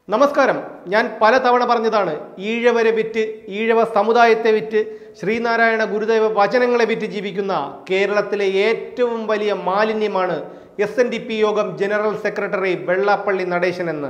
നമസ്കാരം ഞാൻ പലതവണ പറഞ്ഞതാണ് ഈഴവരെ വിറ്റ് ഈഴവ സമുദായത്തെ വിറ്റ് ശ്രീനാരായണ ഗുരുദേവ വചനങ്ങളെ വിറ്റ് ജീവിക്കുന്ന കേരളത്തിലെ ഏറ്റവും വലിയ മാലിന്യമാണ് എസ് എൻ ഡി പി യോഗം ജനറൽ സെക്രട്ടറി വെള്ളാപ്പള്ളി നടേശൻ എന്ന്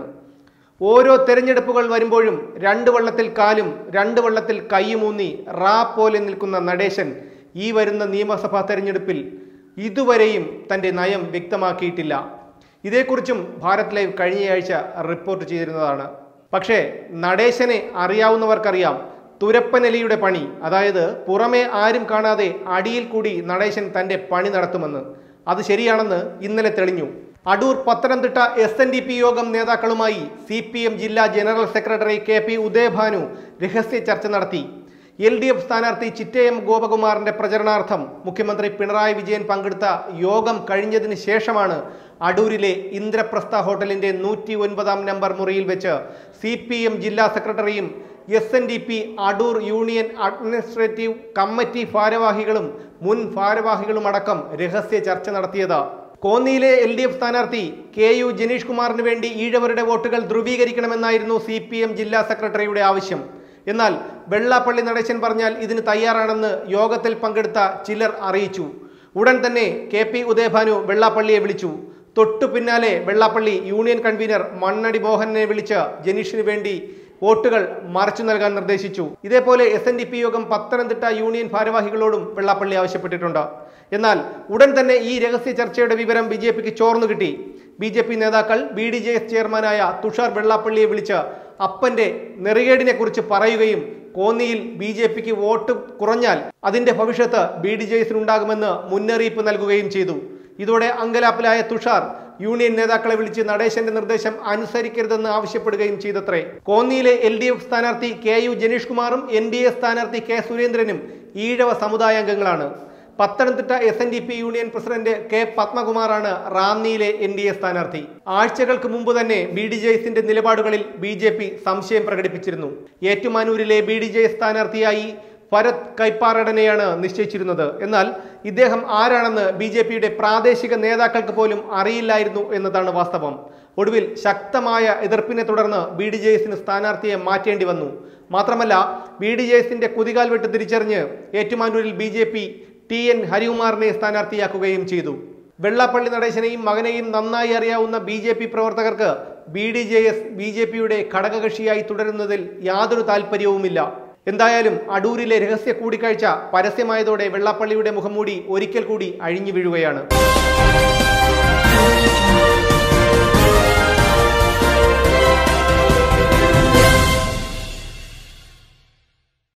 ഓരോ തെരഞ്ഞെടുപ്പുകൾ വരുമ്പോഴും രണ്ട് വള്ളത്തിൽ കാലും രണ്ട് വള്ളത്തിൽ കൈയുമൂന്നി റാ പോലെ നിൽക്കുന്ന നടേശൻ ഈ വരുന്ന നിയമസഭാ തെരഞ്ഞെടുപ്പിൽ ഇതുവരെയും തൻ്റെ നയം വ്യക്തമാക്കിയിട്ടില്ല ഇതേക്കുറിച്ചും ഭാരത് ലൈവ് കഴിഞ്ഞയാഴ്ച റിപ്പോർട്ട് ചെയ്തിരുന്നതാണ് പക്ഷേ നടേശനെ അറിയാവുന്നവർക്കറിയാം തുരപ്പനലിയുടെ പണി അതായത് പുറമെ ആരും കാണാതെ അടിയിൽ കൂടി നടേശൻ തൻ്റെ പണി നടത്തുമെന്ന് അത് ശരിയാണെന്ന് ഇന്നലെ തെളിഞ്ഞു Adoor Pathanamthitta S N D P യോഗം നേതാക്കളുമായി സി പി എം ജില്ലാ general secretary K P Udayabhanu രഹസ്യ ചർച്ച നടത്തി എൽ ഡി എഫ് സ്ഥാനാർത്ഥി ചിറ്റയം ഗോപകുമാറിന്റെ പ്രചരണാർത്ഥം മുഖ്യമന്ത്രി പിണറായി വിജയൻ പങ്കെടുത്ത യോഗം കഴിഞ്ഞതിന് ശേഷമാണ് അടൂരിലെ ഇന്ദ്രപ്രസ്ഥ ഹോട്ടലിന്റെ നൂറ്റി ഒൻപതാം നമ്പർ മുറിയിൽ വെച്ച് സി പി എം ജില്ലാ സെക്രട്ടറിയും S N D P Adoor union administrative committee ഭാരവാഹികളും മുൻ ഭാരവാഹികളും അടക്കം രഹസ്യ ചർച്ച നടത്തിയത് കോന്നിയിലെ എൽ ഡി എഫ് സ്ഥാനാർത്ഥി കെ യു ജനീഷ് കുമാറിന് വേണ്ടി ഈഴവരുടെ വോട്ടുകൾ ധ്രുവീകരിക്കണമെന്നായിരുന്നു സി പി എം ജില്ലാ സെക്രട്ടറിയുടെ ആവശ്യം എന്നാൽ വെള്ളാപ്പള്ളി നടേശൻ പറഞ്ഞാൽ ഇതിന് തയ്യാറാണെന്ന് യോഗത്തിൽ പങ്കെടുത്ത ചിലർ അറിയിച്ചു ഉടൻ തന്നെ കെ പി ഉദയഭാനു വെള്ളാപ്പള്ളിയെ വിളിച്ചു തൊട്ടു പിന്നാലെ വെള്ളാപ്പള്ളി യൂണിയൻ കൺവീനർ മണ്ണടി മോഹനെ വിളിച്ച് ജനീഷിന് വേണ്ടി വോട്ടുകൾ മറച്ചു നൽകാൻ നിർദ്ദേശിച്ചു ഇതേപോലെ എസ് എൻ ഡി പി യോഗം പത്തനംതിട്ട യൂണിയൻ ഭാരവാഹികളോടും വെള്ളാപ്പള്ളി ആവശ്യപ്പെട്ടിട്ടുണ്ട് എന്നാൽ ഉടൻ തന്നെ ഈ രഹസ്യ ചർച്ചയുടെ വിവരം ബി ജെ പിക്ക് ചോർന്നു കിട്ടി ബി ജെ പി നേതാക്കൾ ബി ഡി ജെ എസ് ചെയർമാനായ തുഷാർ വെള്ളാപ്പള്ളിയെ വിളിച്ച് അപ്പന്റെ നെറികേടിനെ കുറിച്ച് പറയുകയും കോന്നിയിൽ ബി ജെ പിക്ക് വോട്ട് കുറഞ്ഞാൽ അതിന്റെ ഭവിഷ്യത്ത് ബി ഡി ജെ എസിനുണ്ടാകുമെന്ന് മുന്നറിയിപ്പ് നൽകുകയും ചെയ്തു ഇതോടെ അങ്കലാപ്പിലായ തുഷാർ യൂണിയൻ നേതാക്കളെ വിളിച്ച് നടേശന്റെ നിർദ്ദേശം അനുസരിക്കരുതെന്ന് ആവശ്യപ്പെടുകയും ചെയ്തത്രേ കോന്നിയിലെ എൽ ഡി എഫ് സ്ഥാനാർത്ഥി കെ യു ജനീഷ് കുമാറും എൻ ഡി എ സ്ഥാനാർത്ഥി കെ സുരേന്ദ്രനും ഈഴവ സമുദായാംഗങ്ങളാണ് Pathanamthitta S N D P union president K പത്മകുമാറാണ് റാന്നിയിലെ എൻ ഡി എ സ്ഥാനാർത്ഥി ആഴ്ചകൾക്ക് മുമ്പ് തന്നെ ബി ഡി ജെ എസിന്റെ നിലപാടുകളിൽ ബി ജെ പി സംശയം പ്രകടിപ്പിച്ചിരുന്നു ഏറ്റുമാനൂരിലെ ബി ഡി ജെ എസ് സ്ഥാനാർത്ഥിയായി ഭരത് കൈപ്പാറടനെയാണ് നിശ്ചയിച്ചിരുന്നത് എന്നാൽ ഇദ്ദേഹം ആരാണെന്ന് ബി ജെ പിയുടെ പ്രാദേശിക നേതാക്കൾക്ക് പോലും അറിയില്ലായിരുന്നു എന്നതാണ് വാസ്തവം ഒടുവിൽ ശക്തമായ എതിർപ്പിനെ തുടർന്ന് ബി ഡി ജെ എസിന് സ്ഥാനാർത്ഥിയെ മാറ്റേണ്ടി വന്നു മാത്രമല്ല ബി ഡി ജെ എസിന്റെ കുതികാൽ വെട്ട് തിരിച്ചറിഞ്ഞ് ഏറ്റുമാനൂരിൽ B J P T N ഹരികുമാറിനെ സ്ഥാനാർത്ഥിയാക്കുകയും ചെയ്തു വെള്ളാപ്പള്ളി നടേശനെയും മകനെയും നന്നായി അറിയാവുന്ന ബി ജെ പി പ്രവർത്തകർക്ക് B D J S B J പിയുടെ ഘടകകക്ഷിയായി തുടരുന്നതിൽ യാതൊരു താല്പര്യവുമില്ല എന്തായാലും അടൂരിലെ രഹസ്യ കൂടിക്കാഴ്ച പരസ്യമായതോടെ വെള്ളാപ്പള്ളിയുടെ മുഖംമൂടി ഒരിക്കൽ കൂടി അഴിഞ്ഞു വീഴുകയാണ്